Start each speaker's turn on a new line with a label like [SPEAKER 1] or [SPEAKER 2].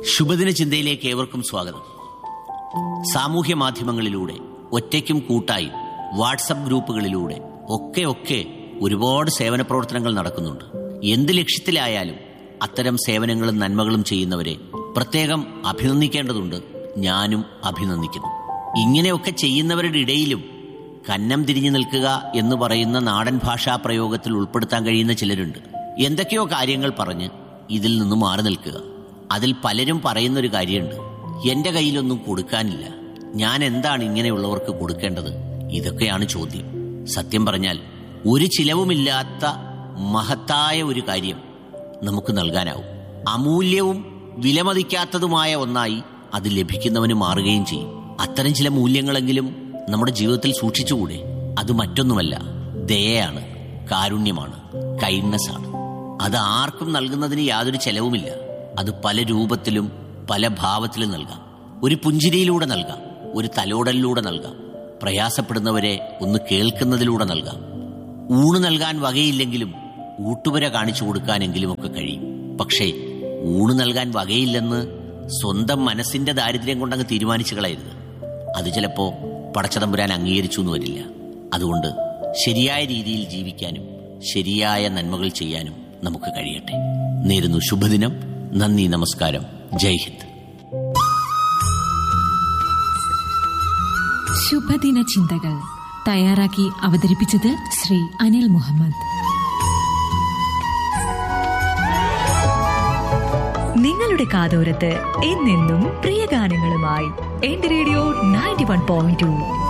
[SPEAKER 1] ശുഭദിന ചിന്തയിലേക്ക് ഏവർക്കും സ്വാഗതം സാമൂഹ്യ മാധ്യമങ്ങളിലൂടെ ഒറ്റയ്ക്കും കൂട്ടായും വാട്സപ്പ് ഗ്രൂപ്പുകളിലൂടെ ഒക്കെ ഒക്കെ ഒരുപാട് സേവന പ്രവർത്തനങ്ങൾ നടക്കുന്നുണ്ട് എന്ത് ലക്ഷ്യത്തിലായാലും അത്തരം സേവനങ്ങളും നന്മകളും ചെയ്യുന്നവരെ പ്രത്യേകം അഭിനന്ദിക്കേണ്ടതുണ്ട് ഞാനും അഭിനന്ദിക്കുന്നു ഇങ്ങനെയൊക്കെ ചെയ്യുന്നവരുടെ ഇടയിലും കന്നം തിരിഞ്ഞു നിൽക്കുക എന്ന് പറയുന്ന നാടൻ ഭാഷാ പ്രയോഗത്തിൽ ഉൾപ്പെടുത്താൻ കഴിയുന്ന ചിലരുണ്ട് എന്തൊക്കെയോ കാര്യങ്ങൾ പറഞ്ഞ് ഇതിൽ നിന്ന് മാറി നിൽക്കുക അതിൽ പലരും പറയുന്നൊരു കാര്യമുണ്ട് എന്റെ കയ്യിലൊന്നും കൊടുക്കാനില്ല ഞാൻ എന്താണ് ഇങ്ങനെയുള്ളവർക്ക് കൊടുക്കേണ്ടത് ഇതൊക്കെയാണ് ചോദ്യം സത്യം പറഞ്ഞാൽ ഒരു ചിലവുമില്ലാത്ത മഹത്തായ ഒരു കാര്യം നമുക്ക് നൽകാനാവും അമൂല്യവും വിലമതിക്കാത്തതുമായ ഒന്നായി അത് ലഭിക്കുന്നവന് മാറുകയും ചെയ്യും അത്തരം ചില മൂല്യങ്ങളെങ്കിലും നമ്മുടെ ജീവിതത്തിൽ സൂക്ഷിച്ചുകൂടെ അത് മറ്റൊന്നുമല്ല ദയയാണ് കാരുണ്യമാണ് കൈൻഡ്നെസ് ആണ് അത് ആർക്കും നൽകുന്നതിന് യാതൊരു ചെലവുമില്ല അത് പല രൂപത്തിലും പല ഭാവത്തിലും നൽകാം ഒരു പുഞ്ചിരിയിലൂടെ നൽകാം ഒരു തലോടലിലൂടെ നൽകാം പ്രയാസപ്പെടുന്നവരെ ഒന്ന് കേൾക്കുന്നതിലൂടെ നൽകാം ഊണ് നൽകാൻ വകയില്ലെങ്കിലും ഊട്ടുപുര കാണിച്ചു കൊടുക്കാനെങ്കിലും ഒക്കെ കഴിയും പക്ഷേ ഊണ് നൽകാൻ വകയില്ലെന്ന് സ്വന്തം മനസ്സിന്റെ ദാരിദ്ര്യം കൊണ്ടങ്ങ് തീരുമാനിച്ചു കളയരുത് അത് ചിലപ്പോ പടച്ചതമ്പുരാൻ അംഗീകരിച്ചു എന്ന് വരില്ല അതുകൊണ്ട് ശരിയായ രീതിയിൽ ജീവിക്കാനും ശരിയായ നന്മകൾ ചെയ്യാനും നമുക്ക് കഴിയട്ടെ നേരുന്നു ശുഭദിനം നന്ദി നമസ്കാരം ജയ് ഹിന്ദ്
[SPEAKER 2] ശുഭദിന ചിന്തകൾ തയ്യാറാക്കി അവതരിപ്പിച്ചത് ശ്രീ അനിൽ മുഹമ്മദ്
[SPEAKER 3] നിങ്ങളുടെ കാതോരത്ത് എന്നെന്നും പ്രിയ ഗാനങ്ങളുമായി എന്റെ radio ninety one point to